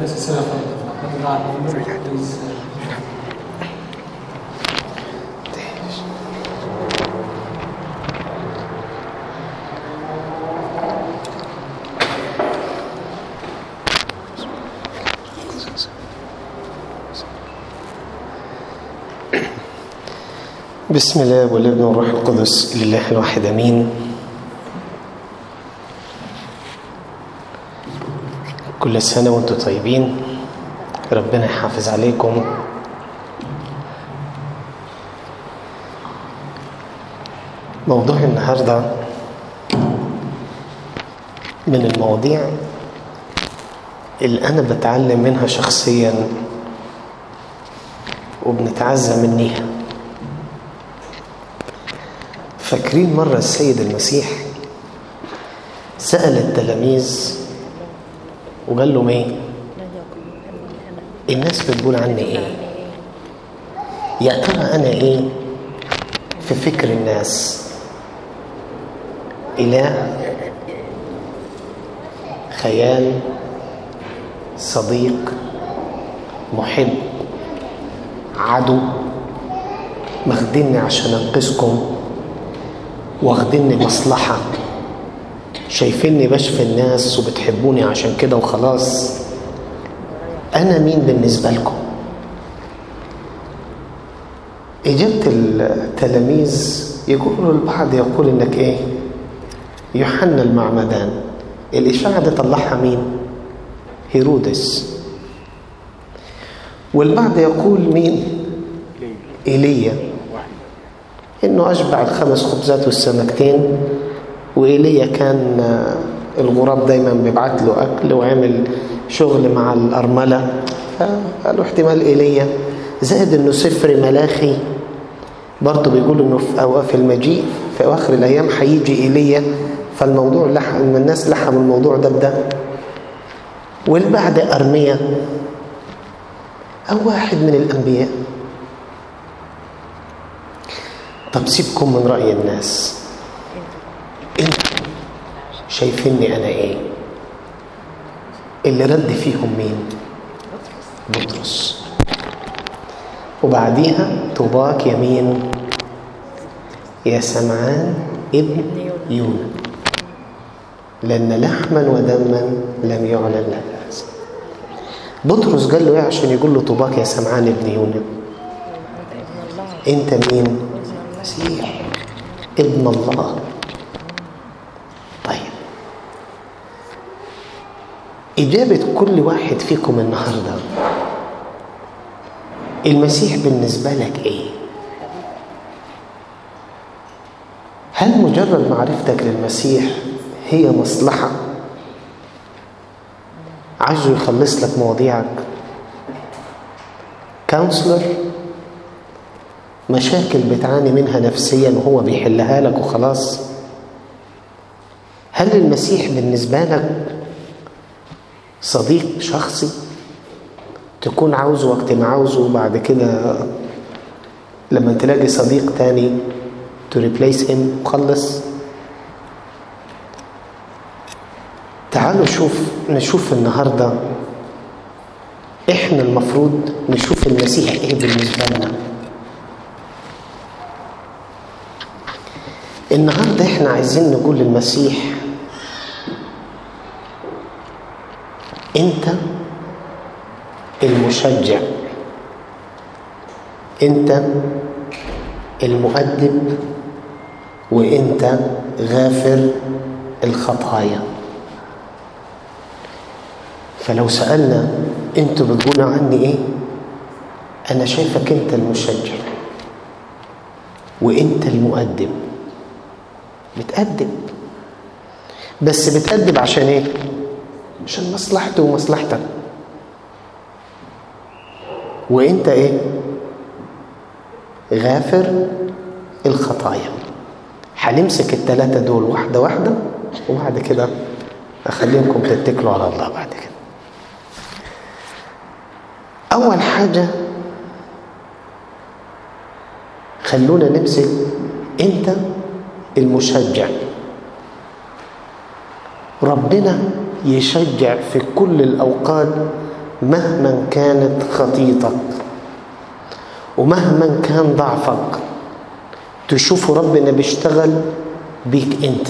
this is a from God. Please, uh, بسم الله والابن والروح القدس لله الواحد امين كل سنه وانتم طيبين ربنا يحافظ عليكم موضوع النهارده من المواضيع اللي انا بتعلم منها شخصيا وبنتعزى منيها فاكرين مرة السيد المسيح سأل التلاميذ وقال لهم ايه الناس بتقول عني ايه يا ترى انا ايه في فكر الناس اله خيال صديق محب عدو مخدمني عشان انقذكم واخديني مصلحة شايفيني بشفي الناس وبتحبوني عشان كده وخلاص أنا مين بالنسبة لكم إجابة التلاميذ يقولوا البعض يقول إنك إيه يوحنا المعمدان الإشاعة دي طلعها مين هيرودس والبعض يقول مين إيليا انه اشبع الخمس خبزات والسمكتين وايليا كان الغراب دايما بيبعت له اكل وعمل شغل مع الارمله فقالوا احتمال ايليا زائد انه سفر ملاخي برضه بيقول انه في اوقاف المجيء في اواخر الايام هيجي ايليا فالموضوع لحم ان الناس لحموا الموضوع ده بده والبعد ارميا او واحد من الانبياء طب سيبكم من رأي الناس انتوا شايفيني انا ايه اللي رد فيهم مين بطرس وبعديها طوباك يمين يا سمعان ابن يونا لأن لحما ودما لم يعلن لك بطرس قال له ايه عشان يقول له طوباك يا سمعان ابن يونا انت مين المسيح ابن الله طيب إجابة كل واحد فيكم النهاردة المسيح بالنسبة لك إيه؟ هل مجرد معرفتك للمسيح هي مصلحة عايزه يخلص لك مواضيعك كونسلر مشاكل بتعاني منها نفسيا وهو بيحلها لك وخلاص هل المسيح بالنسبة لك صديق شخصي تكون عاوزه وقت ما عاوزه وبعد كده لما تلاقي صديق تاني to replace him وخلص تعالوا شوف نشوف النهاردة احنا المفروض نشوف المسيح ايه بالنسبة لنا النهارده احنا عايزين نقول للمسيح انت المشجع انت المؤدب وانت غافر الخطايا فلو سألنا انتوا بتقولوا عني ايه انا شايفك انت المشجع وانت المؤدب بتأدب بس بتأدب عشان ايه عشان مصلحته ومصلحتك وانت ايه غافر الخطايا هنمسك التلاتة دول واحدة واحدة وبعد كده أخليكم تتكلوا على الله بعد كده أول حاجة خلونا نمسك أنت المشجع ربنا يشجع في كل الأوقات مهما كانت خطيتك ومهما كان ضعفك تشوفوا ربنا بيشتغل بيك انت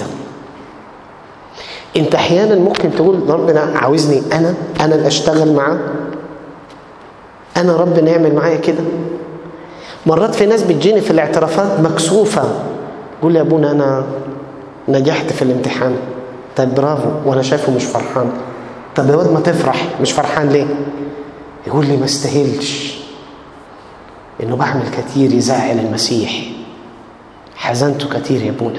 انت احيانا ممكن تقول ربنا عاوزني انا انا اللي اشتغل معاه انا ربنا يعمل معايا كده مرات في ناس بتجيني في الاعترافات مكسوفه يقول يا ابونا انا نجحت في الامتحان طيب برافو وانا شايفه مش فرحان طب يا واد ما تفرح مش فرحان ليه يقول لي ما استاهلش انه بعمل كتير يزعل المسيح حزنته كتير يا ابونا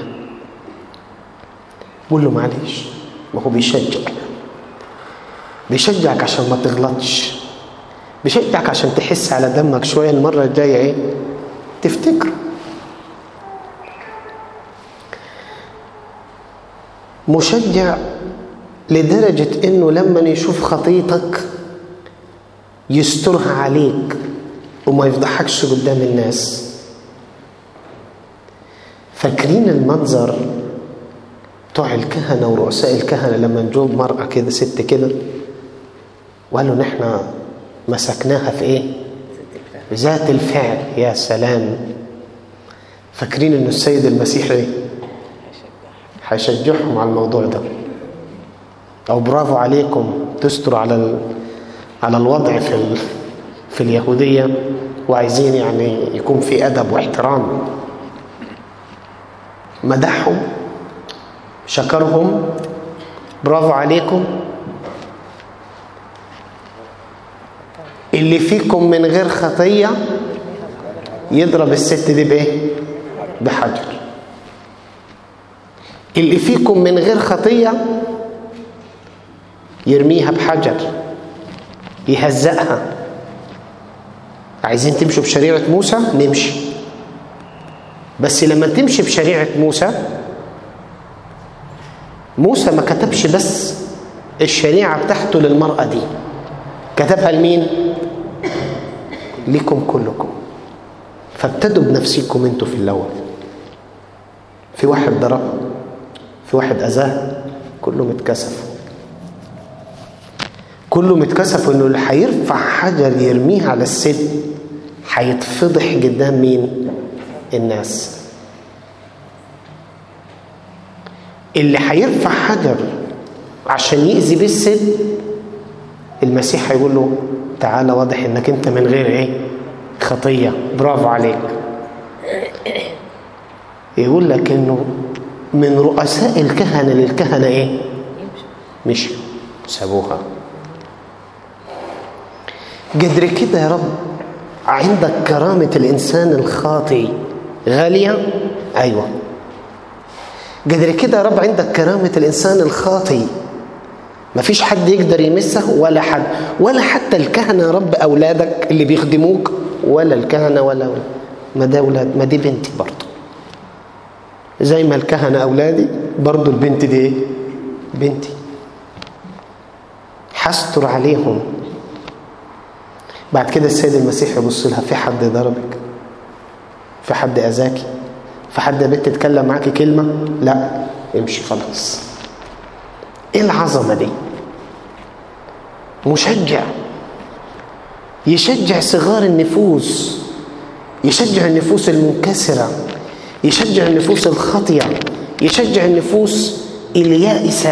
قول له معلش ما هو بيشجعك بيشجعك عشان ما تغلطش بيشجعك عشان تحس على دمك شويه المره الجايه ايه تفتكر مشجع لدرجة انه لما يشوف خطيتك يسترها عليك وما يفضحكش قدام الناس فاكرين المنظر بتوع الكهنة ورؤساء الكهنة لما نجوب مرأة كده ست كده وقالوا نحن مسكناها في ايه بذات الفعل يا سلام فاكرين ان السيد المسيح ايه هيشجعهم على الموضوع ده او برافو عليكم تستروا على ال... على الوضع في ال... في اليهوديه وعايزين يعني يكون في ادب واحترام مدحهم شكرهم برافو عليكم اللي فيكم من غير خطيه يضرب الست دي بايه بحجر اللي فيكم من غير خطيه يرميها بحجر يهزقها عايزين تمشوا بشريعة موسى نمشي بس لما تمشي بشريعة موسى موسى ما كتبش بس الشريعة بتاعته للمرأة دي كتبها لمين لكم كلكم فابتدوا بنفسكم انتوا في الاول في واحد ضرب في واحد اذاه كلهم اتكسفوا كله متكسف انه اللي هيرفع حجر يرميه على الست هيتفضح قدام مين الناس اللي هيرفع حجر عشان يأذي بيه الست المسيح هيقول له تعالى واضح انك انت من غير ايه خطية برافو عليك يقول لك انه من رؤساء الكهنة للكهنة ايه مش سابوها قدر كده يا رب عندك كرامة الإنسان الخاطئ غالية أيوة قدر كده يا رب عندك كرامة الإنسان الخاطئ ما فيش حد يقدر يمسه ولا حد ولا حتى الكهنة يا رب أولادك اللي بيخدموك ولا الكهنة ولا ما ده أولاد ما دي بنتي برضه زي ما الكهنة أولادي برضه البنت دي إيه؟ بنتي حستر عليهم بعد كده السيد المسيح يبص لها في حد ضربك في حد اذاكي في حد يا بنت تتكلم معاكي كلمه لا امشي خلاص ايه العظمه دي مشجع يشجع صغار النفوس يشجع النفوس المنكسره يشجع النفوس الخاطيه يشجع النفوس اليائسه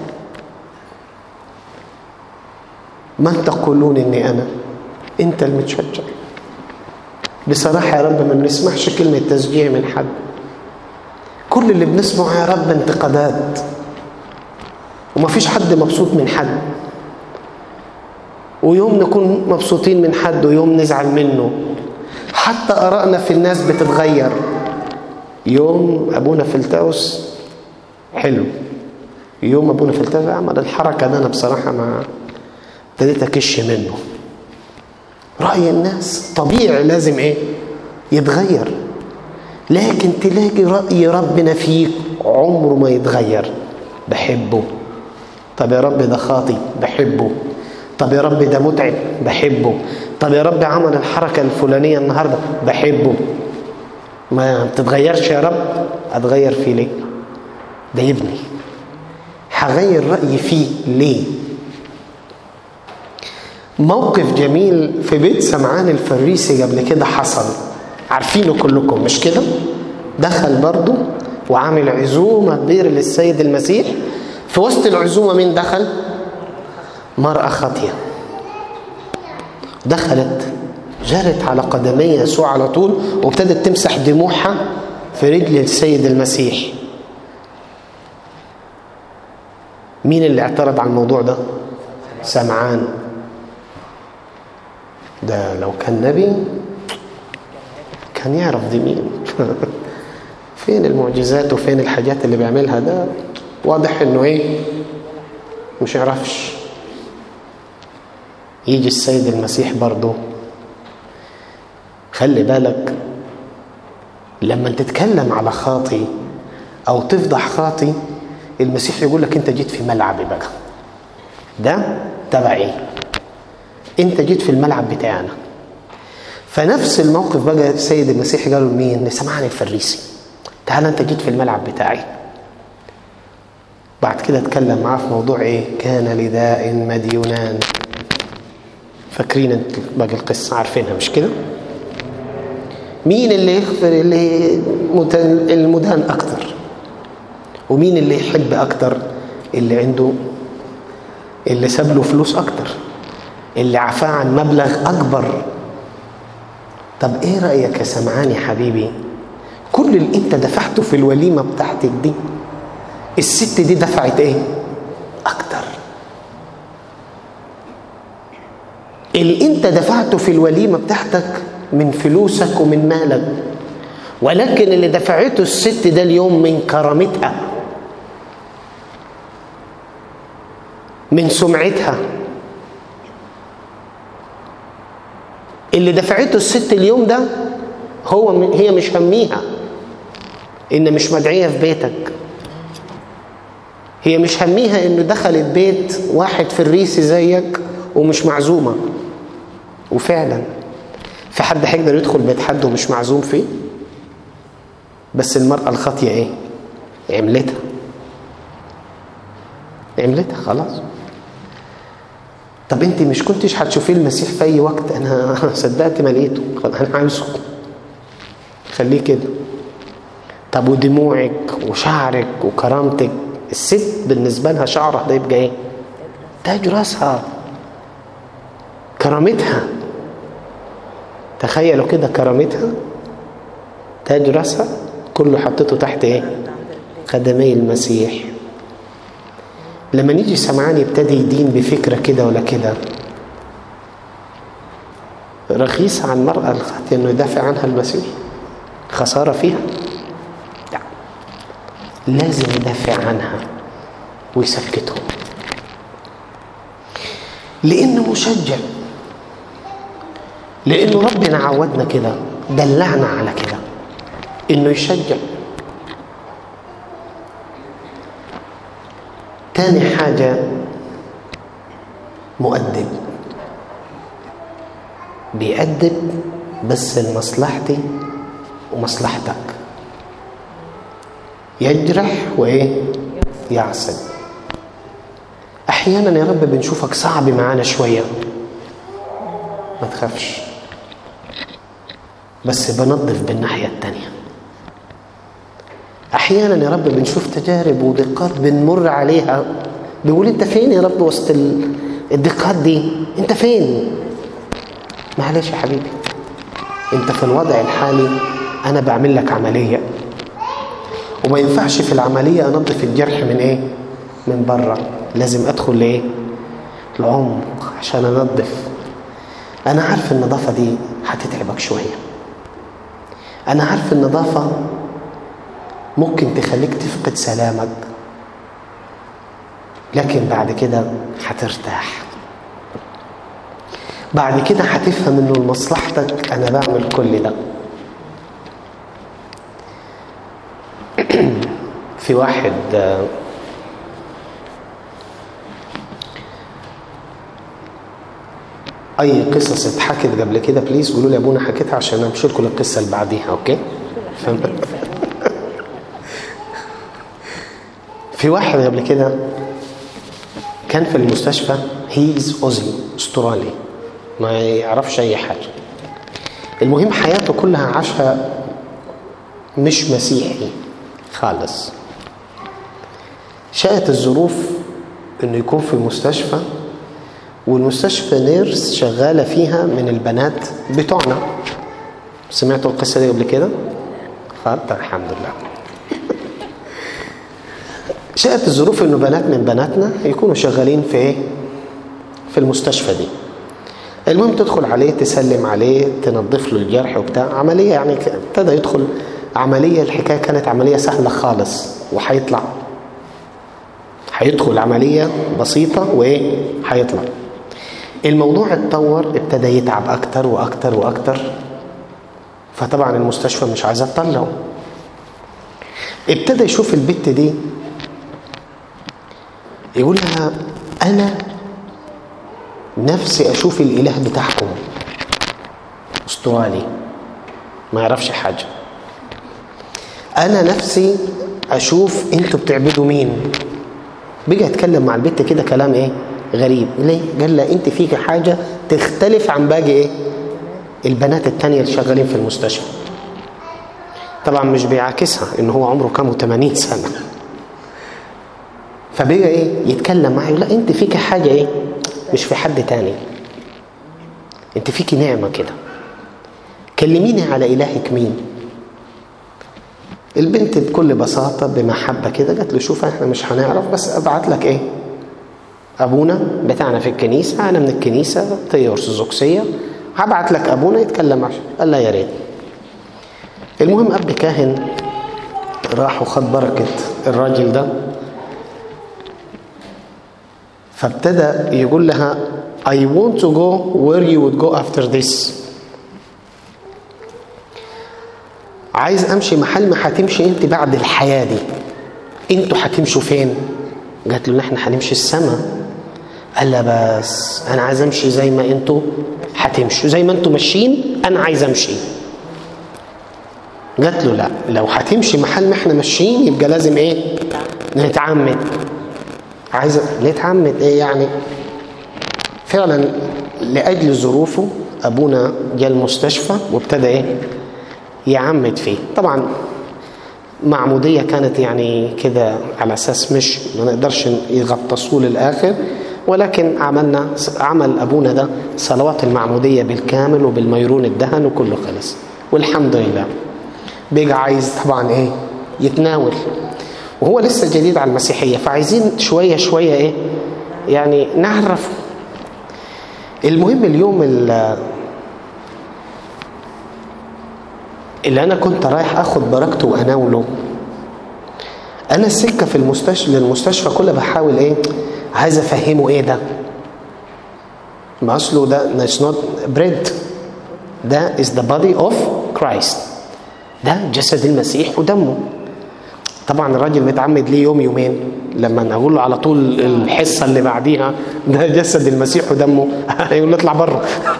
من تقولون اني انا انت المتشجع بصراحة يا رب ما بنسمعش كلمة تشجيع من حد كل اللي بنسمعه يا رب انتقادات وما فيش حد مبسوط من حد ويوم نكون مبسوطين من حد ويوم نزعل منه حتى آرائنا في الناس بتتغير يوم أبونا فلتاوس حلو يوم أبونا فلتاوس عمل الحركة ده أنا بصراحة ما ابتديت أكش منه رأي الناس طبيعي لازم ايه يتغير لكن تلاقي رأي ربنا فيك عمره ما يتغير بحبه طب يا رب ده خاطي بحبه طب يا رب ده متعب بحبه طب يا رب عمل الحركة الفلانية النهاردة بحبه ما بتتغيرش يا رب اتغير فيه ليه ده ابني هغير رأيي فيه ليه موقف جميل في بيت سمعان الفريسي قبل كده حصل عارفينه كلكم مش كده دخل برضه وعامل عزومة كبيرة للسيد المسيح في وسط العزومة مين دخل مرأة خاطية دخلت جرت على قدمي يسوع على طول وابتدت تمسح دموعها في رجل السيد المسيح مين اللي اعترض على الموضوع ده سمعان ده لو كان نبي كان يعرف دي مين فين المعجزات وفين الحاجات اللي بيعملها ده واضح انه ايه مش يعرفش يجي السيد المسيح برضه خلي بالك لما تتكلم على خاطي او تفضح خاطي المسيح يقول لك انت جيت في ملعبي بقى ده تبع ايه انت جيت في الملعب بتاعنا فنفس الموقف بقى السيد المسيح قالوا لمين لسمعان الفريسي تعال انت جيت في الملعب بتاعي بعد كده اتكلم معاه في موضوع ايه كان لداء مديونان فاكرين انت باقي القصه عارفينها مش كده مين اللي يغفر اللي المدان اكتر ومين اللي يحب اكتر اللي عنده اللي ساب له فلوس اكتر اللي عفاه عن مبلغ اكبر طب ايه رايك يا سمعان يا حبيبي كل اللي انت دفعته في الوليمه بتاعتك دي الست دي دفعت ايه اكتر اللي انت دفعته في الوليمه بتاعتك من فلوسك ومن مالك ولكن اللي دفعته الست ده اليوم من كرامتها من سمعتها اللي دفعته الست اليوم ده هو هي مش هميها ان مش مدعيه في بيتك هي مش هميها انه دخلت بيت واحد في الريسي زيك ومش معزومه وفعلا في حد هيقدر يدخل بيت حد ومش معزوم فيه بس المرأة الخاطية ايه عملتها عملتها خلاص طب انت مش كنتش هتشوفي المسيح في اي وقت انا صدقت ما لقيته انا عايزه خليه كده طب ودموعك وشعرك وكرامتك الست بالنسبه لها شعرها ده يبقى ايه تاج راسها كرامتها تخيلوا كده كرامتها تاج راسها كله حطيته تحت ايه خدمي المسيح لما نيجي سمعان يبتدي يدين بفكرة كده ولا كده رخيص عن المرأة الخاطئة انه يدافع عنها المسيح خسارة فيها لا لازم يدافع عنها ويسكتهم لانه مشجع لانه ربنا عودنا كده دلعنا على كده انه يشجع تاني حاجة مؤدب بيأدب بس لمصلحتي ومصلحتك يجرح وايه يعصب احيانا يا رب بنشوفك صعب معانا شويه ما تخافش بس بنظف بالناحيه التانيه احيانا يا رب بنشوف تجارب ودقات بنمر عليها بيقول انت فين يا رب وسط الدقات دي انت فين معلش يا حبيبي انت في الوضع الحالي انا بعمل لك عمليه وما ينفعش في العمليه انظف الجرح من ايه من بره لازم ادخل لايه العمق عشان انظف انا عارف النظافه دي هتتعبك شويه انا عارف النظافه ممكن تخليك تفقد سلامك لكن بعد كده هترتاح بعد كده هتفهم انه لمصلحتك انا بعمل كل ده في واحد اي قصص اتحكت قبل كده بليز قولوا لي ابونا حكيتها عشان امشي لكم القصه اللي بعديها اوكي فهمت في واحد قبل كده كان في المستشفى هيز اوزي استرالي ما يعرفش اي حاجه المهم حياته كلها عاشها مش مسيحي خالص شاءت الظروف انه يكون في المستشفى والمستشفى نيرس شغاله فيها من البنات بتوعنا سمعتوا القصه دي قبل كده؟ خلاص الحمد لله شاءت الظروف انه بنات من بناتنا يكونوا شغالين في ايه؟ في المستشفى دي المهم تدخل عليه تسلم عليه تنظف له الجرح وبتاع عمليه يعني ابتدى يدخل عمليه الحكايه كانت عمليه سهله خالص وهيطلع هيدخل عمليه بسيطه وايه هيطلع الموضوع اتطور ابتدى يتعب اكتر واكتر واكتر فطبعا المستشفى مش عايزه تطلعه ابتدى يشوف البت دي يقول لها انا نفسي اشوف الاله بتاعكم استرالي ما يعرفش حاجه انا نفسي اشوف انتوا بتعبدوا مين بيجي يتكلم مع البت كده كلام ايه غريب ليه قال لها انت فيك حاجه تختلف عن باقي ايه البنات التانية اللي شغالين في المستشفى طبعا مش بيعاكسها ان هو عمره كام 80 سنه فبيجي ايه يتكلم معايا لا انت فيك حاجه ايه مش في حد تاني انت فيك نعمه كده كلميني على الهك مين البنت بكل بساطة بمحبة كده قالت له شوف احنا مش هنعرف بس ابعت لك ايه ابونا بتاعنا في الكنيسة انا من الكنيسة طية ارثوذكسية هبعت لك ابونا يتكلم عشان قال لا يا ريت المهم اب كاهن راح وخد بركة الراجل ده فابتدى يقول لها I want to go where you would go after this عايز امشي محل ما هتمشي انت بعد الحياه دي انتوا هتمشوا فين قالت له احنا هنمشي السما قال لها بس انا عايز امشي زي ما انتوا هتمشوا زي ما انتوا ماشيين انا عايز امشي قالت له لا لو هتمشي محل ما احنا ماشيين يبقى لازم ايه نتعمد عايز نتعمد ايه يعني فعلا لاجل ظروفه ابونا جاء المستشفى وابتدى ايه يعمد فيه طبعا معموديه كانت يعني كده على اساس مش ما نقدرش يغطسوه للاخر ولكن عملنا عمل ابونا ده صلوات المعموديه بالكامل وبالميرون الدهن وكله خلص والحمد لله بيجي عايز طبعا ايه يتناول وهو لسه جديد على المسيحيه فعايزين شويه شويه ايه يعني نعرف المهم اليوم اللي اللي انا كنت رايح اخد بركته واناوله انا السكه في المستشفى للمستشفى كلها بحاول ايه عايز افهمه ايه ده ما اصله ده اتس نوت بريد ده از ذا بادي اوف كرايست ده جسد المسيح ودمه طبعا الراجل متعمد ليه يوم يومين لما اقول له على طول الحصه اللي بعديها ده جسد المسيح ودمه يقول له اطلع بره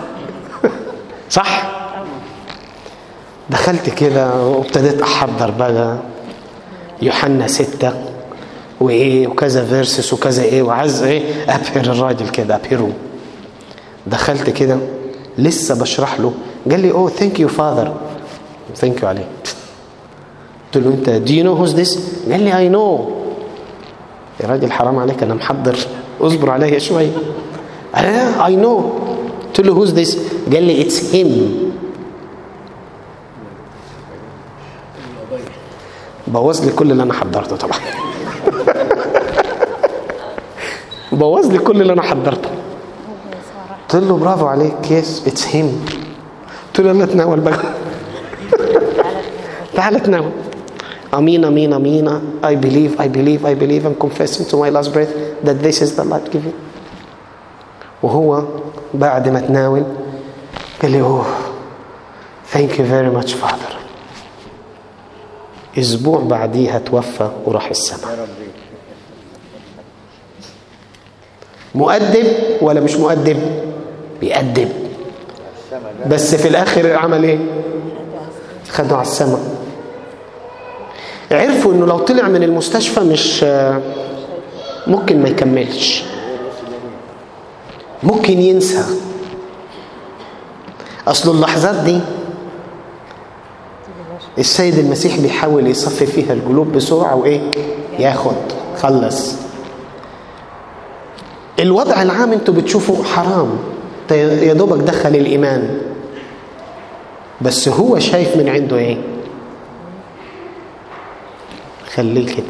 صح دخلت كده وابتديت احضر بقى يوحنا ستة وايه وكذا فيرسس وكذا ايه وعايز ايه ابهر الراجل كده ابهره دخلت كده لسه بشرح له قال لي اوه ثانك يو فاذر ثانك يو عليه قلت له انت دو يو نو هوز ذس قال لي اي نو يا راجل حرام عليك انا محضر اصبر عليا شويه انا اي نو قلت له هوز ذس قال لي اتس هيم بوظ لي كل اللي انا حضرته طبعا بوظ لي كل اللي انا حضرته قلت له برافو عليك يس اتس هيم قلت له يلا تناول بقى تعال تناول امين امين امين I believe I believe I believe I'm confessing to my last breath that this is the life giving وهو بعد ما تناول قال لي اوه thank you very much father اسبوع بعديها توفى وراح السماء مؤدب ولا مش مؤدب بيأدب بس في الاخر عمل ايه خدوا على السماء عرفوا انه لو طلع من المستشفى مش ممكن ما يكملش ممكن ينسى اصل اللحظات دي السيد المسيح بيحاول يصفي فيها القلوب بسرعه وايه ياخد خلص الوضع العام انتوا بتشوفوا حرام يا دوبك دخل الايمان بس هو شايف من عنده ايه خليه كده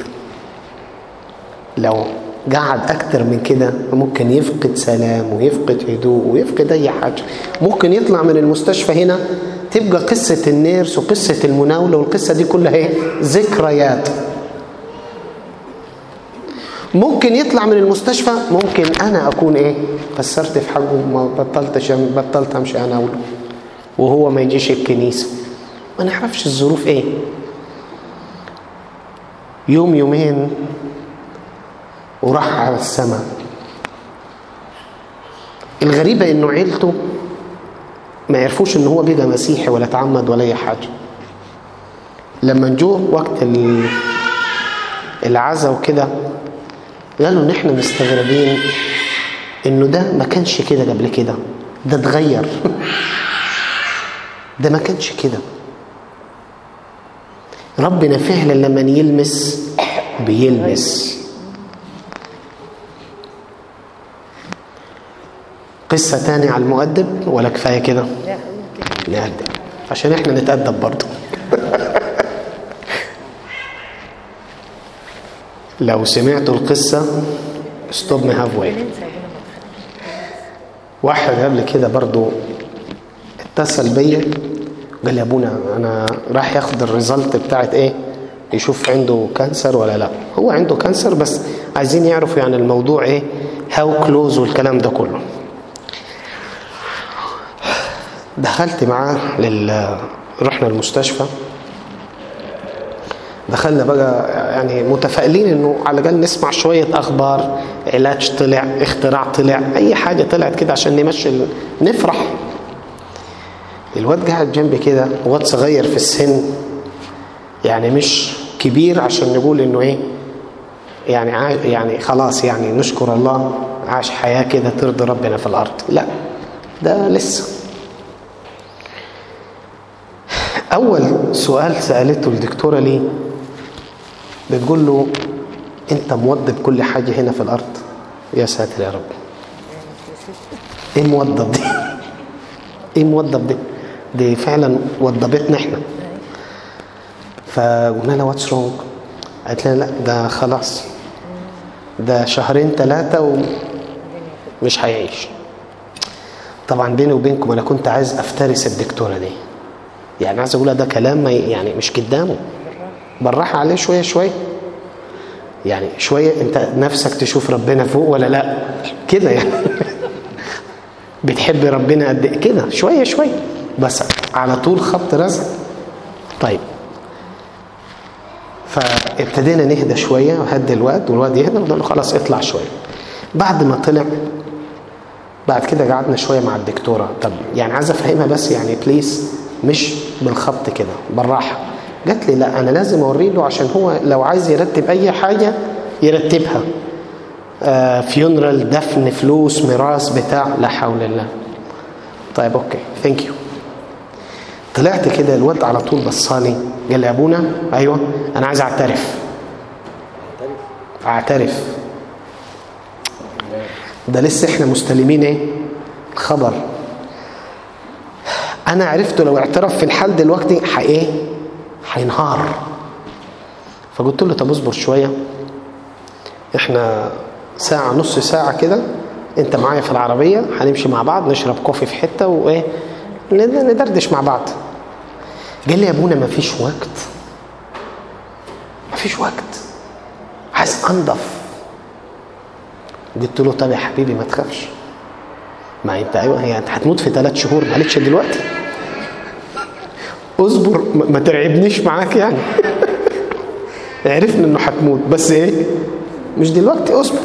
لو قعد اكتر من كده ممكن يفقد سلام ويفقد هدوء ويفقد اي حاجه ممكن يطلع من المستشفى هنا تبقى قصه النيرس وقصه المناوله والقصه دي كلها ايه ذكريات ممكن يطلع من المستشفى ممكن انا اكون ايه قصرت في حقه ما بطلتش بطلت امشي اناوله وهو ما يجيش الكنيسه ما نعرفش الظروف ايه يوم يومين وراح على السماء الغريبة انه عيلته ما يعرفوش ان هو بقى مسيحي ولا تعمد ولا اي حاجة لما نجوه وقت العزا وكده قالوا ان احنا مستغربين انه ده ما كانش كده قبل كده ده اتغير ده ما كانش كده ربنا فعلا لما يلمس بيلمس قصة تاني على المؤدب ولا كفاية كده نأدب عشان احنا نتأدب برضه لو سمعتوا القصة ستوب مي هاف واي واحد قبل كده برضه اتصل بيا قال لي ابونا انا راح ياخد الريزلت بتاعت ايه يشوف عنده كانسر ولا لا هو عنده كانسر بس عايزين يعرفوا يعني الموضوع ايه هاو كلوز والكلام ده كله دخلت معاه لل رحنا المستشفى دخلنا بقى يعني متفائلين انه على الاقل نسمع شويه اخبار علاج طلع اختراع طلع اي حاجه طلعت كده عشان نمشي نفرح الواد قاعد جنبي كده واد صغير في السن يعني مش كبير عشان نقول انه ايه يعني يعني خلاص يعني نشكر الله عاش حياه كده ترضي ربنا في الارض لا ده لسه اول سؤال سالته الدكتوره ليه بتقول له انت موظف كل حاجه هنا في الارض يا ساتر يا رب ايه موظف دي ايه موظف دي دي فعلا وضبتنا احنا فقلنا لها واتس رونج قالت لنا لا ده خلاص ده شهرين ثلاثة ومش هيعيش طبعا بيني وبينكم انا كنت عايز افترس الدكتورة دي يعني عايز اقولها ده كلام ما يعني مش قدامه بالراحة عليه شوية شوية يعني شوية انت نفسك تشوف ربنا فوق ولا لا كده يعني بتحب ربنا قد كده شوية شوية بس على طول خط رزق طيب فابتدينا نهدى شويه وهدي الواد والواد يهدى وقلنا له خلاص اطلع شويه بعد ما طلع بعد كده قعدنا شويه مع الدكتوره طب يعني عايز افهمها بس يعني بليز مش بالخبط كده بالراحه قالت لي لا انا لازم اوري له عشان هو لو عايز يرتب اي حاجه يرتبها آه فيونرال دفن فلوس ميراث بتاع لا حول الله طيب اوكي ثانك يو طلعت كده الواد على طول بصالي قال لي يا ابونا ايوه انا عايز اعترف اعترف ده لسه احنا مستلمين ايه الخبر انا عرفت لو اعترف في الحال دلوقتي ايه هينهار فقلت له طب اصبر شويه احنا ساعه نص ساعه كده انت معايا في العربيه هنمشي مع بعض نشرب كوفي في حته وايه ندردش مع بعض قال لي يا ابونا ما فيش وقت ما فيش وقت عايز انضف قلت له طب يا حبيبي ما تخافش ما انت ايوه هي انت هتموت في ثلاث شهور معلش دلوقتي اصبر ما ترعبنيش معاك يعني عرفنا انه هتموت بس ايه مش دلوقتي اصبر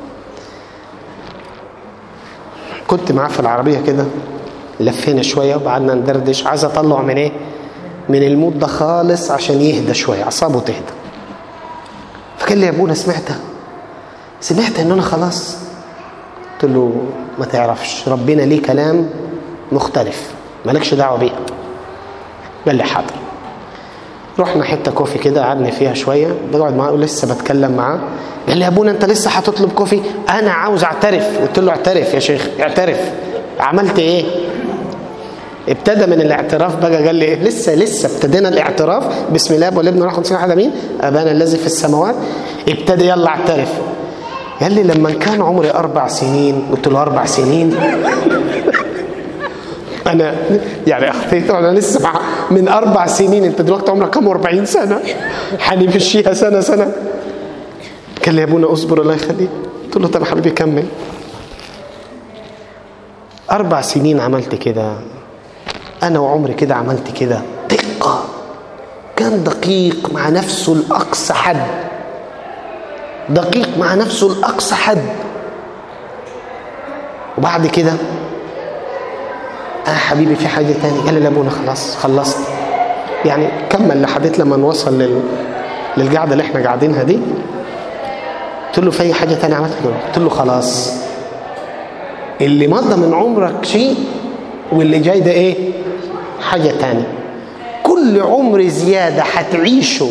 كنت معاه في العربيه كده لفينا شويه وقعدنا ندردش عايز اطلعه من ايه من المود ده خالص عشان يهدى شويه اعصابه تهدى فقال لي يا ابونا سمعت سمعت ان انا خلاص قلت له ما تعرفش ربنا ليه كلام مختلف مالكش دعوه بيها قال لي حاضر رحنا حته كوفي كده قعدنا فيها شويه بقعد معاه ولسه بتكلم معاه قال لي يا ابونا انت لسه هتطلب كوفي انا عاوز اعترف قلت له اعترف يا شيخ اعترف عملت ايه ابتدى من الاعتراف بقى قال لي إيه؟ لسه لسه ابتدينا الاعتراف بسم الله والابن والروح القدس واحد امين ابانا الذي في السماوات ابتدى يلا اعترف قال لي لما كان عمري اربع سنين قلت له اربع سنين انا يعني اخطيته انا لسه مع من اربع سنين انت دلوقتي عمرك كام 40 سنه هنمشيها سنه سنه قال لي يا ابونا اصبر الله يخليك قلت له طب يا حبيبي كمل اربع سنين عملت كده انا وعمري كده عملت كده دقه كان دقيق مع نفسه لاقصى حد دقيق مع نفسه لاقصى حد وبعد كده اه حبيبي في حاجه تاني قال لي لا ابونا خلاص خلصت يعني كمل لحد لما نوصل لل... للقعده اللي احنا قاعدينها دي قلت له في اي حاجه تانية عملت له قلت له خلاص اللي مضى من عمرك شيء واللي جاي ده ايه حاجه تانية كل عمر زياده هتعيشه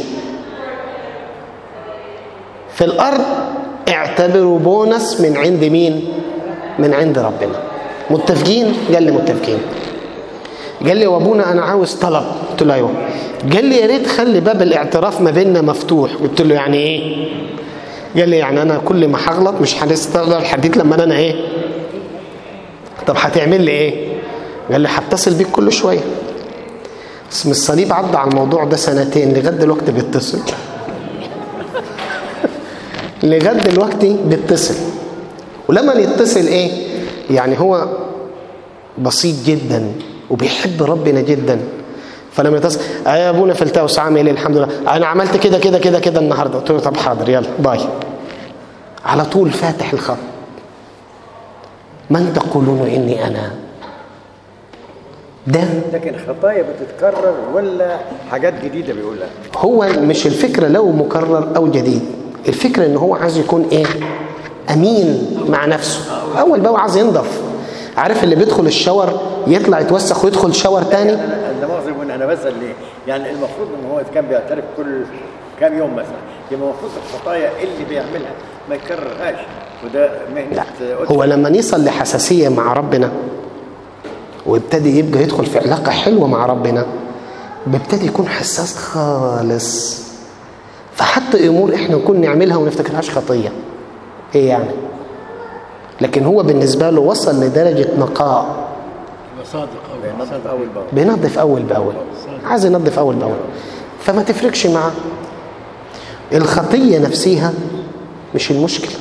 في الارض اعتبره بونس من عند مين من عند ربنا متفقين قال لي متفقين قال لي وابونا انا عاوز طلب قلت له ايوه قال لي يا ريت خلي باب الاعتراف ما بيننا مفتوح قلت له يعني ايه قال لي يعني انا كل ما هغلط مش هنستغل الحديث لما انا ايه طب هتعمل لي ايه قال لي هتصل بيك كل شويه اسم الصليب عدى على الموضوع ده سنتين لغايه دلوقتي بيتصل لغايه دلوقتي بيتصل ولما يتصل ايه يعني هو بسيط جدا وبيحب ربنا جدا فلما يتصل آه يا ابونا فلتاوس عامل ايه الحمد لله انا عملت كده كده كده كده النهارده قلت له طب حاضر يلا باي على طول فاتح الخط من تقولون اني انا ده لكن خطايا بتتكرر ولا حاجات جديده بيقولها هو مش الفكره لو مكرر او جديد الفكره ان هو عايز يكون ايه امين مع نفسه اول بقى عايز ينضف عارف اللي بيدخل الشاور يطلع يتوسخ ويدخل شاور تاني انا لا مؤاخذه وإن انا بسال ليه؟ يعني المفروض ان هو كان بيعترف كل كام يوم مثلا يبقى المفروض الخطايا اللي بيعملها ما يكررهاش وده مهنه لا أسرة. هو لما يصل لحساسيه مع ربنا ويبتدي يبقى يدخل في علاقه حلوه مع ربنا بيبتدي يكون حساس خالص فحتى امور احنا نكون نعملها وما نفتكرهاش خطيه ايه يعني لكن هو بالنسبه له وصل لدرجه نقاء صادق أو بينظف اول باول بينظف اول باول عايز ينظف اول باول فما تفرقش معاه الخطيه نفسها مش المشكله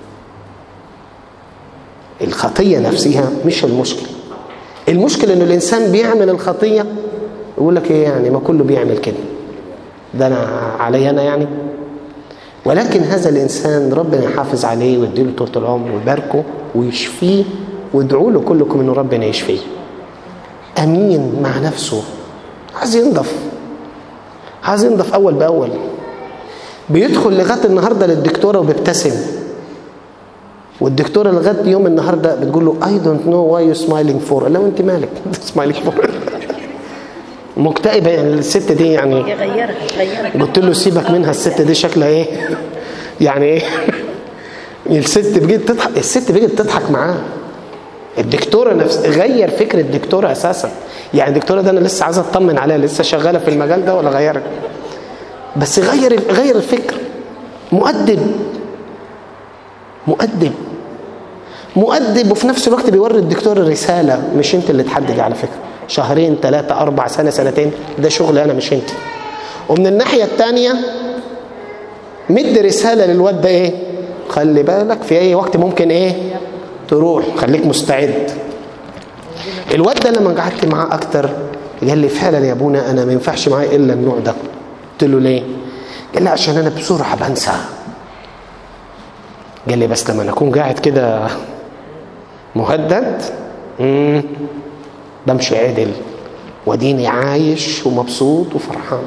الخطيه نفسها مش المشكله المشكله ان الانسان بيعمل الخطيه يقول لك ايه يعني ما كله بيعمل كده ده انا علي انا يعني ولكن هذا الانسان ربنا يحافظ عليه ويديله طول العمر ويباركه ويشفيه وادعوا له كلكم انه ربنا يشفيه امين مع نفسه عايز ينضف عايز ينضف اول باول بيدخل لغايه النهارده للدكتوره وبيبتسم والدكتوره لغايه يوم النهارده بتقول له اي دونت نو واي يو سمايلينج فور لو انت مالك سمايلينج فور مكتئبه يعني الست دي يعني يغيرها يغيرها قلت له سيبك منها الست دي شكلها ايه يعني ايه الست بقت تضحك الست بقت تضحك معاه الدكتوره نفس غير فكر الدكتوره اساسا يعني الدكتوره ده انا لسه عايز اطمن عليها لسه شغاله في المجال ده ولا غيرت بس غير غير الفكر مؤدب مؤدب مؤدب وفي نفس الوقت بيوري الدكتور رساله مش انت اللي تحددي على فكره شهرين ثلاثة أربع سنة سنتين ده شغل أنا مش أنت ومن الناحية الثانية مد رسالة للواد ده إيه خلي بالك في أي وقت ممكن إيه تروح خليك مستعد الواد ده لما قعدت معاه أكتر قال لي فعلا يا أبونا أنا ما ينفعش معايا إلا النوع ده قلت له ليه قال لي عشان أنا بسرعة بنسى قال لي بس لما أكون قاعد كده مهدد مم. بمشي عدل وديني عايش ومبسوط وفرحان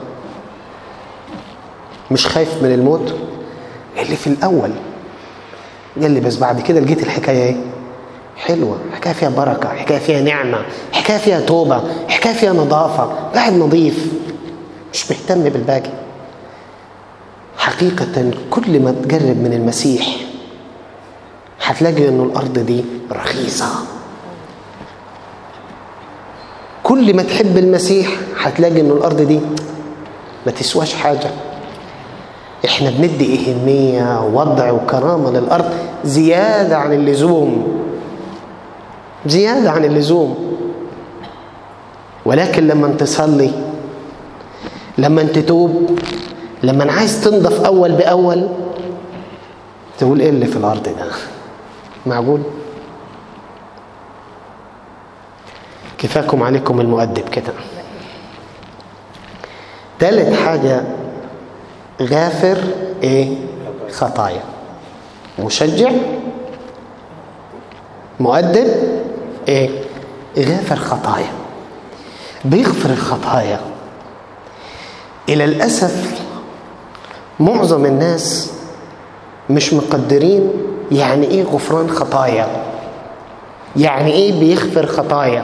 مش خايف من الموت قال لي في الاول قال لي بس بعد كده لقيت الحكايه ايه حلوة حكاية فيها بركة حكاية فيها نعمة حكاية فيها توبة حكاية فيها نظافة قاعد نظيف مش مهتم بالباقي حقيقة كل ما تقرب من المسيح هتلاقي انه الارض دي رخيصة كل ما تحب المسيح هتلاقي انه الارض دي ما تسواش حاجة احنا بندي اهمية ووضع وكرامة للارض زيادة عن اللزوم زيادة عن اللزوم ولكن لما تصلي لما تتوب لما عايز تنضف اول باول تقول ايه اللي في الارض ده معقول كفاكم عليكم المؤدب كده ثالث حاجة غافر ايه خطايا مشجع مؤدب ايه غافر خطايا بيغفر الخطايا الى الاسف معظم الناس مش مقدرين يعني ايه غفران خطايا يعني ايه بيغفر خطايا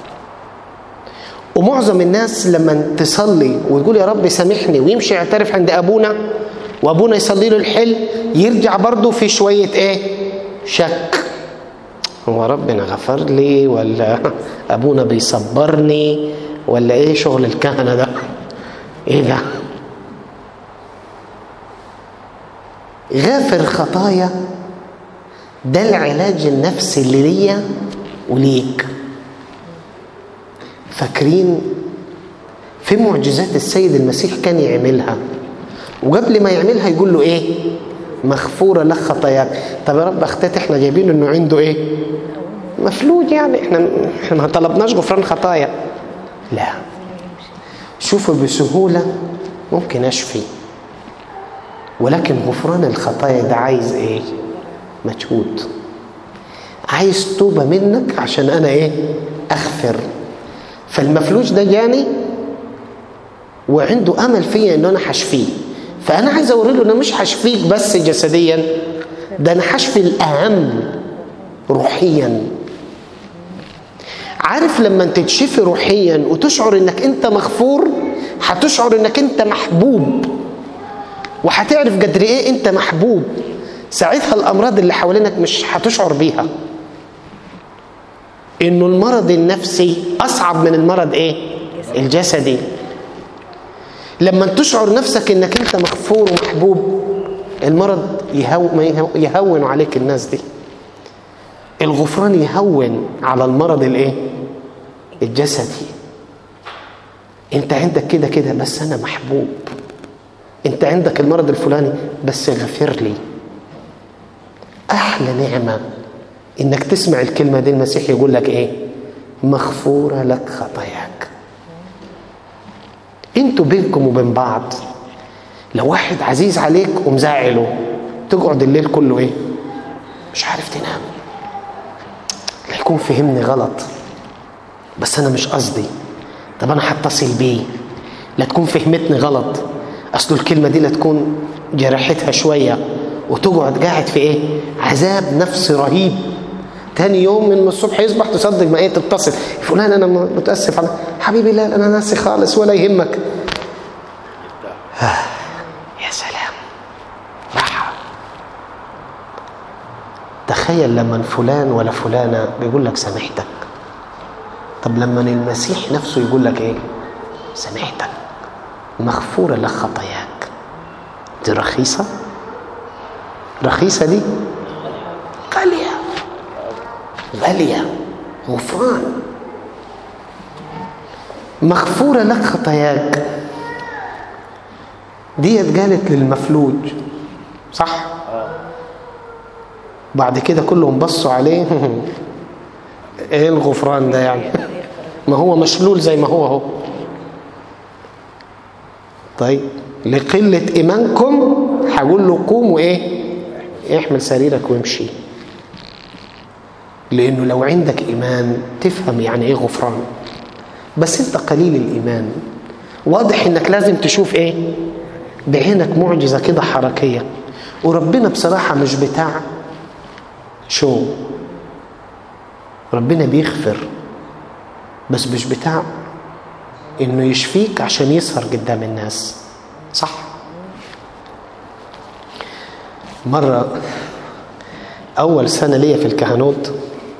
ومعظم الناس لما تصلي ويقول يا رب سامحني ويمشي يعترف عند ابونا وابونا يصلي له الحل يرجع برضه في شويه ايه شك هو ربنا غفر لي ولا ابونا بيصبرني ولا ايه شغل الكهنه ده ايه ده غافر خطايا ده العلاج النفسي اللي ليا وليك فاكرين في معجزات السيد المسيح كان يعملها وقبل ما يعملها يقول له ايه مغفورة لك خطاياك طب يا رب اختات احنا جايبين انه عنده ايه مفلوج يعني احنا احنا ما طلبناش غفران خطايا لا شوفوا بسهولة ممكن اشفي ولكن غفران الخطايا ده عايز ايه مجهود عايز توبة منك عشان انا ايه اغفر فالمفلوج ده جاني وعنده امل فيا ان انا هشفيه فانا عايز اوري له ان انا مش هشفيك بس جسديا ده انا هشفي الاهم روحيا عارف لما انت تشفي روحيا وتشعر انك انت مغفور هتشعر انك انت محبوب وهتعرف قدر ايه انت محبوب ساعتها الامراض اللي حوالينك مش هتشعر بيها انه المرض النفسي اصعب من المرض ايه الجسدي لما تشعر نفسك انك انت مغفور ومحبوب المرض يهو يهون عليك الناس دي الغفران يهون على المرض الايه الجسدي انت عندك كده كده بس انا محبوب انت عندك المرض الفلاني بس غفر لي احلى نعمه انك تسمع الكلمه دي المسيح يقول لك ايه مغفوره لك خطاياك انتوا بينكم وبين بعض لو واحد عزيز عليك ومزعله تقعد الليل كله ايه مش عارف تنام لا يكون فهمني غلط بس انا مش قصدي طب انا هتصل بيه لا تكون فهمتني غلط اصل الكلمه دي لا تكون جرحتها شويه وتقعد قاعد في ايه عذاب نفسي رهيب تاني يوم من الصبح يصبح تصدق ما ايه تتصل فلان انا متاسف على حبيبي لا انا ناسي خالص ولا يهمك يا سلام راحه تخيل لما فلان ولا فلانه بيقول لك سامحتك طب لما المسيح نفسه يقول لك ايه سامحتك مغفوره لك خطاياك دي رخيصه رخيصه دي غاليه غاليه غفران مغفوره لك خطاياك ديت قالت للمفلوج صح بعد كده كلهم بصوا عليه ايه الغفران ده يعني ما هو مشلول زي ما هو هو طيب لقلة إيمانكم هقول له قوم وإيه احمل سريرك وامشي لأنه لو عندك إيمان تفهم يعني إيه غفران بس أنت قليل الإيمان واضح إنك لازم تشوف إيه بعينك معجزة كده حركية وربنا بصراحة مش بتاع شو ربنا بيغفر بس مش بتاع انه يشفيك عشان يسهر قدام الناس صح مرة أول سنة ليا في الكهنوت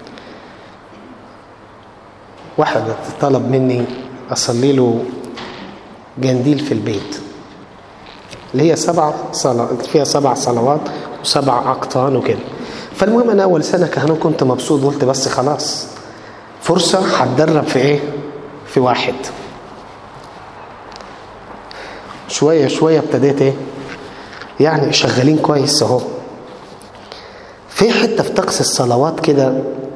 واحد طلب مني أصلي له جنديل في البيت اللي هي سبع صلوات فيها سبع صلوات وسبع أقطان وكده فالمهم أنا أول سنة كهنوت كنت مبسوط قلت بس خلاص فرصة هتدرب في إيه؟ في واحد شوية شوية ابتديت إيه؟ يعني شغالين كويس أهو في حتة في طقس الصلوات كده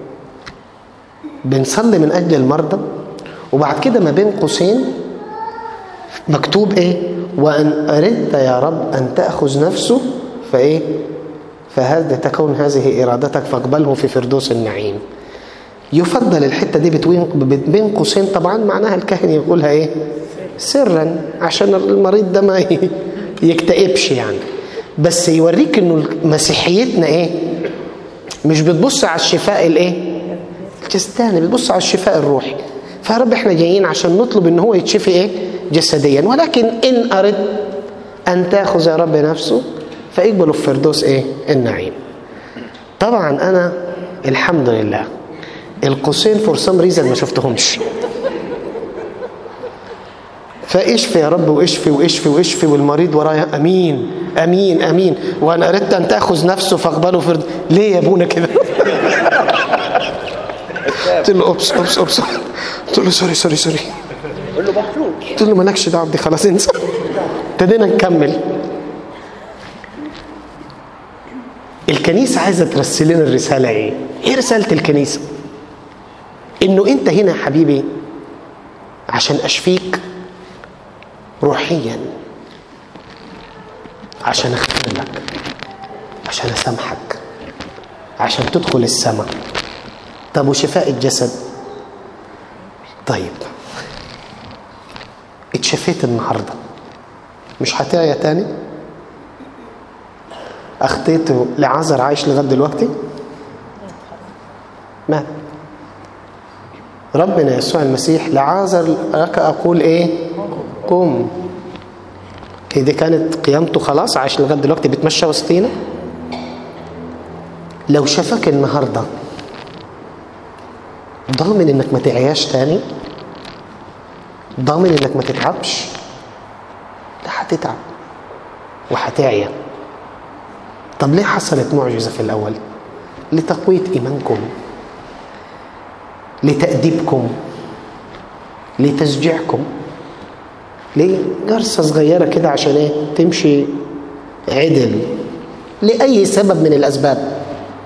بنصلي من أجل المرضى وبعد كده ما بين قوسين مكتوب إيه وأن أردت يا رب أن تأخذ نفسه فإيه فهذا تكون هذه إرادتك فاقبله في فردوس النعيم يفضل الحتة دي بتوين بين قوسين طبعا معناها الكاهن يقولها إيه سرا عشان المريض ده ما يكتئبش يعني بس يوريك انه مسيحيتنا ايه مش بتبص على الشفاء الايه الجسداني بتبص على الشفاء الروحي فيا رب احنا جايين عشان نطلب ان هو يتشفي ايه جسديا ولكن ان اردت ان تاخذ يا رب نفسه فاقبلوا في فردوس ايه النعيم طبعا انا الحمد لله القوسين فور سم ريزن ما شفتهمش فاشفي يا رب واشفي واشفي واشفي والمريض ورايا امين امين امين وانا اردت ان تاخذ نفسه فاقبله فرد ليه يا ابونا كده قلت له اوبس اوبس اوبس قلت له سوري سوري سوري قول له مخلوق قلت له مالكش دعوه بدي خلاص انسى ابتدينا نكمل الكنيسه عايزه ترسل لنا الرساله ايه؟ ايه رساله الكنيسه؟ انه انت هنا يا حبيبي عشان اشفيك روحيا عشان اغفر لك عشان اسامحك عشان تدخل السماء طب وشفاء الجسد طيب اتشفيت النهارده مش هتعيا تاني اخطيته لعذر عايش لغايه دلوقتي مات ربنا يسوع المسيح لعازر لك اقول ايه قم هي دي كانت قيامته خلاص عايش لغايه دلوقتي بيتمشى وسطينا لو شافك النهارده ضامن انك ما تعياش تاني ضامن انك ما تتعبش لا هتتعب وهتعيا طب ليه حصلت معجزه في الاول لتقويه ايمانكم لتأديبكم لتشجيعكم ليه جرسة صغيرة كده عشان ايه تمشي عدل لأي سبب من الأسباب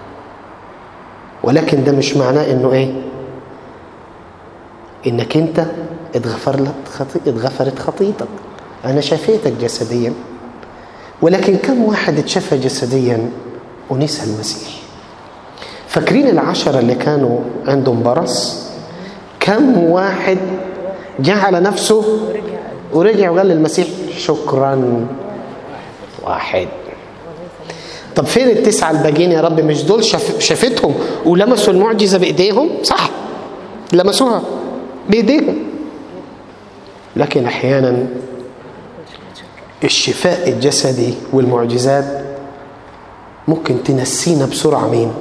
ولكن ده مش معناه انه ايه انك انت اتغفر لك خطي... اتغفرت خطيتك انا شفيتك جسديا ولكن كم واحد اتشفى جسديا ونسى المسيح فاكرين العشرة اللي كانوا عندهم برص كم واحد جعل نفسه ورجع وقال للمسيح شكرا واحد طب فين التسعة الباقيين يا رب مش دول شف... شافتهم ولمسوا المعجزة بإيديهم صح لمسوها بإيديهم لكن أحيانا الشفاء الجسدي والمعجزات ممكن تنسينا بسرعة مين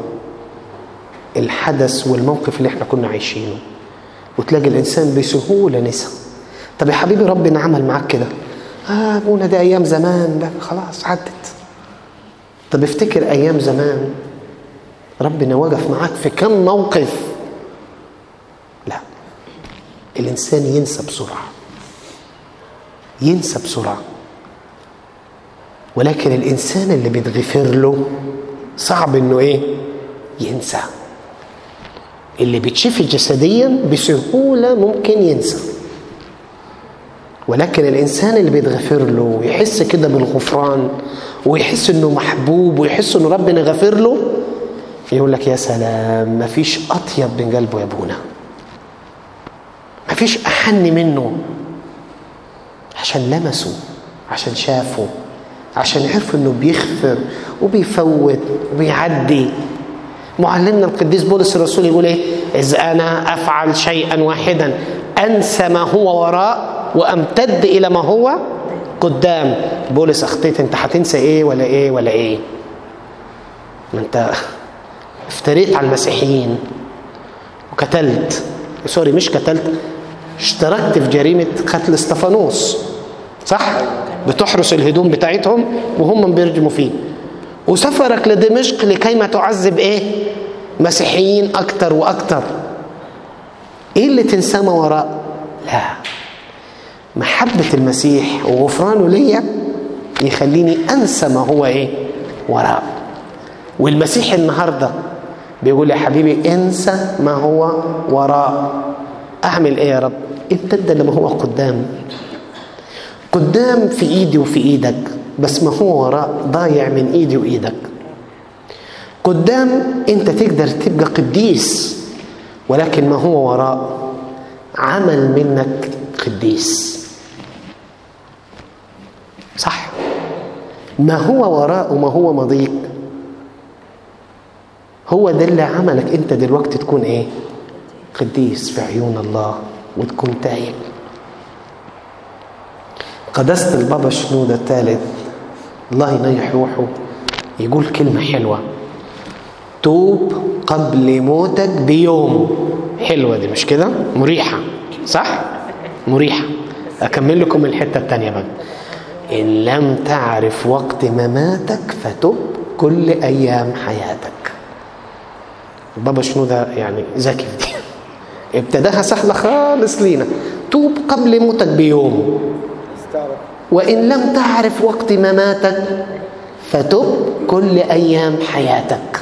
الحدث والموقف اللي احنا كنا عايشينه وتلاقي الإنسان بسهولة نسى طب يا حبيبي ربنا عمل معاك كده آه ابونا ده أيام زمان ده خلاص عدت طب افتكر أيام زمان ربنا وقف معاك في كم موقف لا الإنسان ينسى بسرعة ينسى بسرعة ولكن الإنسان اللي بيتغفر له صعب إنه إيه ينسى اللي بيتشفي جسديا بسهولة ممكن ينسى ولكن الإنسان اللي بيتغفر له ويحس كده بالغفران ويحس إنه محبوب ويحس إنه ربنا غفر له يقول لك يا سلام مفيش أطيب من قلبه يا أبونا مفيش أحن منه عشان لمسه عشان شافه عشان عرف انه بيغفر وبيفوت وبيعدي معلمنا القديس بولس الرسول يقول ايه إذ أنا أفعل شيئا واحدا أنسى ما هو وراء وأمتد إلى ما هو قدام بولس أخطيت أنت هتنسى إيه ولا إيه ولا إيه ما أنت افتريت على المسيحيين وقتلت سوري مش قتلت اشتركت في جريمة قتل استفانوس صح؟ بتحرس الهدوم بتاعتهم وهم بيرجموا فيه وسفرك لدمشق لكي ما تعذب ايه؟ مسيحيين اكتر واكتر ايه اللي تنساه ما وراء؟ لا محبة المسيح وغفرانه ليا يخليني انسى ما هو ايه؟ وراء والمسيح النهارده بيقول يا حبيبي انسى ما هو وراء اعمل ايه يا رب امتد لما هو قدام قدام في ايدي وفي ايدك بس ما هو وراء ضايع من ايدي وايدك قدام انت تقدر تبقى قديس ولكن ما هو وراء عمل منك قديس صح ما هو وراء وما هو مضيق هو ده اللي عملك انت دلوقتي تكون ايه قديس في عيون الله وتكون تايب قداسة البابا شنودة الثالث الله ينيح روحه يقول كلمة حلوة توب قبل موتك بيوم حلوة دي مش كده مريحة صح مريحة أكمل لكم الحتة الثانية بقى إن لم تعرف وقت مماتك فتب كل أيام حياتك بابا شنودة يعني ذكي في دي ابتداها سهلة خالص لينا توب قبل موتك بيوم وإن لم تعرف وقت مماتك فتب كل أيام حياتك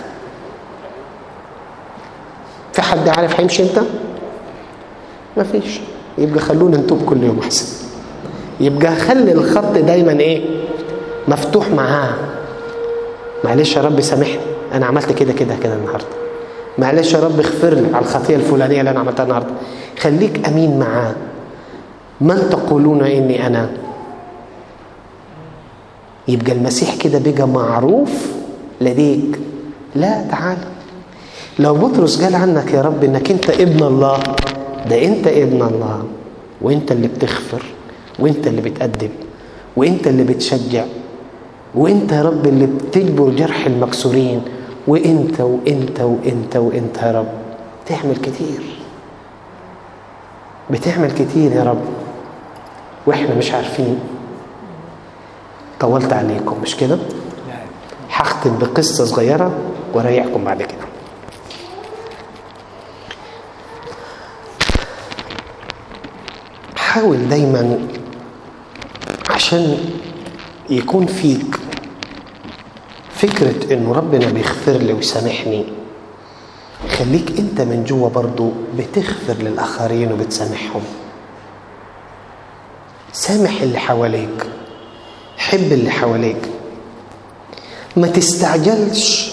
في حد عارف هيمشي امتى؟ مفيش يبقى خلونا نتوب كل يوم أحسن يبقى خلي الخط دايما ايه؟ مفتوح معاه معلش يا رب سامحني أنا عملت كده كده كده النهارده معلش يا رب اغفر لي على الخطيه الفلانيه اللي انا عملتها النهارده خليك امين معاه من تقولون اني انا يبقى المسيح كده بقى معروف لديك لا تعال لو بطرس قال عنك يا رب انك انت ابن الله ده انت ابن الله وانت اللي بتغفر وانت اللي بتأدب وانت اللي بتشجع وانت يا رب اللي بتجبر جرح المكسورين وانت وانت وانت وانت يا رب بتعمل كتير بتعمل كتير يا رب واحنا مش عارفين طولت عليكم مش كده هختم بقصه صغيره واريحكم بعد كده حاول دايما عشان يكون فيك فكرة انه ربنا بيغفر لي ويسامحني خليك انت من جوه برضو بتغفر للاخرين وبتسامحهم سامح اللي حواليك حب اللي حواليك ما تستعجلش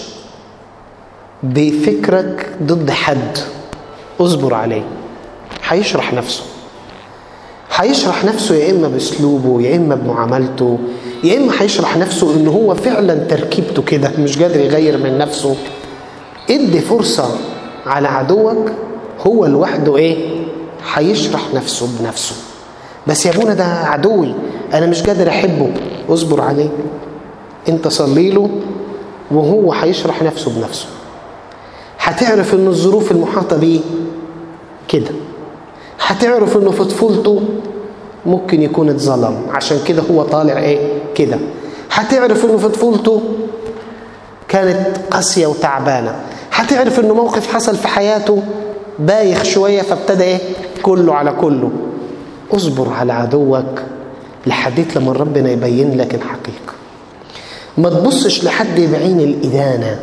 بفكرك ضد حد اصبر عليه هيشرح نفسه هيشرح نفسه يا اما باسلوبه يا اما بمعاملته يا اما هيشرح نفسه ان هو فعلا تركيبته كده مش قادر يغير من نفسه ادي فرصه على عدوك هو لوحده ايه هيشرح نفسه بنفسه بس يا ابونا ده عدوي انا مش قادر احبه اصبر عليه انت صلي له وهو هيشرح نفسه بنفسه هتعرف ان الظروف المحاطه بيه كده هتعرف انه في طفولته ممكن يكون اتظلم عشان كده هو طالع ايه كده هتعرف انه في طفولته كانت قاسيه وتعبانه هتعرف انه موقف حصل في حياته بايخ شويه فابتدى ايه كله على كله اصبر على عدوك لحديت لما ربنا يبين لك الحقيقه ما تبصش لحد بعين الادانه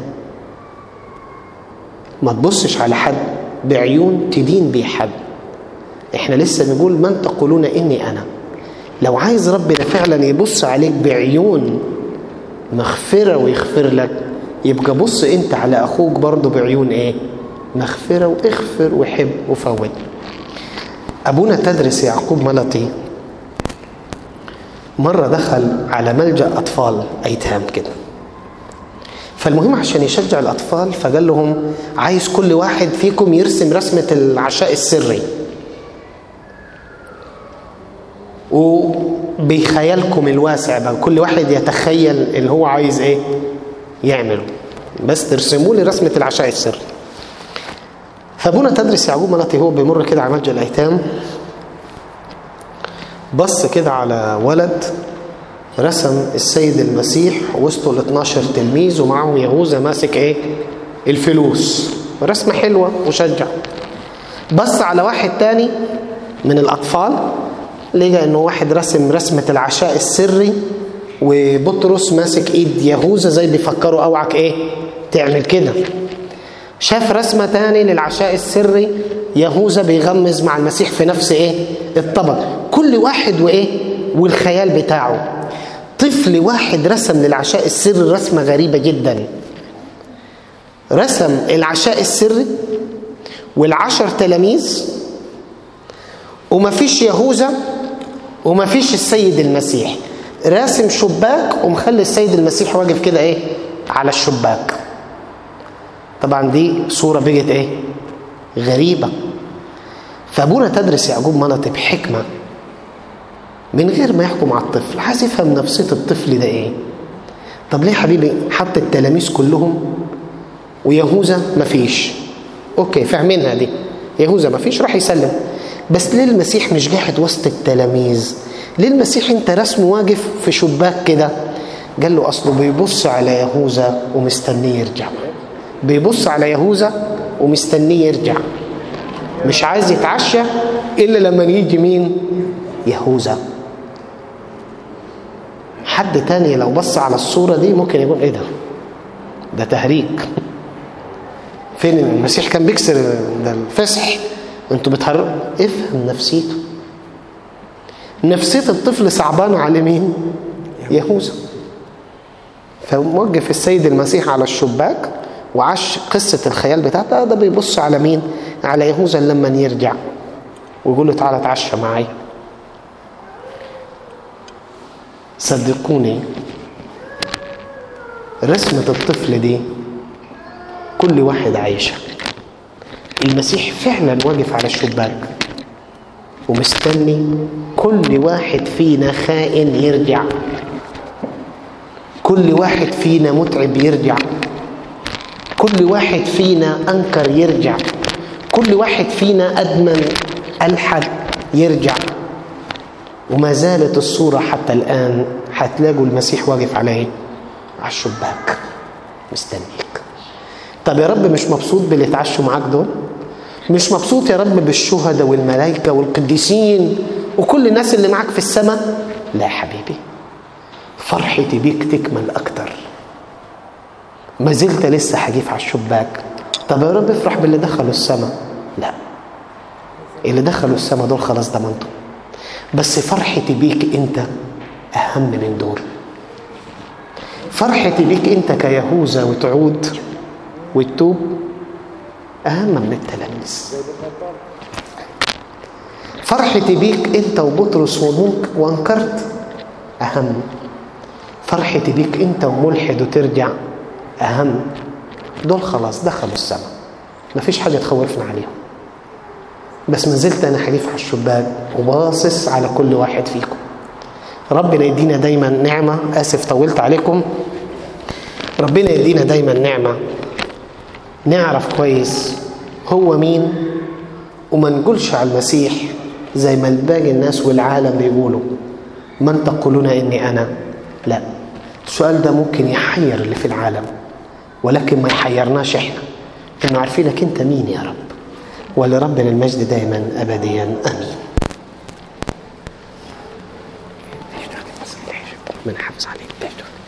ما تبصش على حد بعيون تدين بيه حد احنا لسه بنقول من تقولون اني انا لو عايز ربنا فعلا يبص عليك بعيون مغفرة ويغفر لك يبقى بص انت على اخوك برضه بعيون ايه مغفرة واغفر وحب وفوت ابونا تدرس يعقوب ملطي مرة دخل على ملجأ أطفال أيتام كده فالمهم عشان يشجع الأطفال فقال لهم عايز كل واحد فيكم يرسم رسمة العشاء السري وبخيالكم الواسع بقى كل واحد يتخيل اللي هو عايز ايه يعمله بس ترسموا لي رسمة العشاء السري فابونا تدرس يعقوب مناطي هو بيمر كده على متجر الايتام بص كده على ولد رسم السيد المسيح وسطه ال 12 تلميذ ومعهم يهوذا ماسك ايه الفلوس رسمة حلوة وشجع بص على واحد تاني من الأطفال لقى انه واحد رسم رسمة العشاء السري وبطرس ماسك ايد يهوذا زي بيفكروا اوعك ايه تعمل كده شاف رسمة تاني للعشاء السري يهوذا بيغمز مع المسيح في نفس ايه الطبق كل واحد وايه والخيال بتاعه طفل واحد رسم للعشاء السري رسمة غريبة جدا رسم العشاء السري والعشر تلاميذ ومفيش يهوذا ومفيش السيد المسيح راسم شباك ومخلي السيد المسيح واقف كده ايه على الشباك طبعا دي صورة بقت ايه غريبة فابونا تدرس يعقوب مناطق بحكمة من غير ما يحكم على الطفل عايز يفهم نفسية الطفل ده ايه طب ليه حبيبي حط التلاميذ كلهم ويهوذا مفيش اوكي فاهمينها دي يهوذا مفيش راح يسلم بس ليه المسيح مش قاعد وسط التلاميذ ليه المسيح انت رسمه واقف في شباك كده قال له اصله بيبص على يهوذا ومستنيه يرجع بيبص على يهوذا ومستنيه يرجع مش عايز يتعشى الا لما يجي مين يهوذا حد تاني لو بص على الصورة دي ممكن يقول ايه ده ده تهريج فين المسيح كان بيكسر ده الفسح انتوا بتهرجوا افهم نفسيته نفسية الطفل صعبانة على مين يهوذا فموقف السيد المسيح على الشباك وعاش قصة الخيال بتاعته ده بيبص على مين على يهوذا لما يرجع ويقول له تعالى اتعشى معايا صدقوني رسمة الطفل دي كل واحد عايشها المسيح فعلا واقف على الشباك ومستني كل واحد فينا خائن يرجع كل واحد فينا متعب يرجع كل واحد فينا أنكر يرجع كل واحد فينا أدمن ألحد يرجع وما زالت الصورة حتى الآن هتلاقوا المسيح واقف عليه على الشباك مستنيك طب يا رب مش مبسوط باللي اتعشوا معاك دول مش مبسوط يا رب بالشهداء والملائكة والقديسين وكل الناس اللي معاك في السماء لا يا حبيبي فرحتي بيك تكمل أكتر ما زلت لسه هجيف على الشباك طب يا رب افرح باللي دخلوا السماء لا اللي دخلوا السماء دول خلاص ضمنتهم بس فرحتي بيك انت اهم من دول فرحتي بيك انت كيهوذا وتعود وتتوب اهم من التلاميذ فرحتي بيك انت وبطرس ومنك وانكرت اهم فرحتي بيك انت وملحد وترجع اهم دول خلاص دخلوا السماء مفيش حاجه تخوفنا عليهم بس ما زلت انا حليف على الشباك وباصص على كل واحد فيكم ربنا يدينا دايما نعمه اسف طولت عليكم ربنا يدينا دايما نعمه نعرف كويس هو مين وما نقولش على المسيح زي ما باقي الناس والعالم بيقولوا من تقولون اني انا لا السؤال ده ممكن يحير اللي في العالم ولكن ما يحيرناش احنا انه عارفينك انت مين يا رب ولربنا المجد دائما ابديا امين من حافظ عليك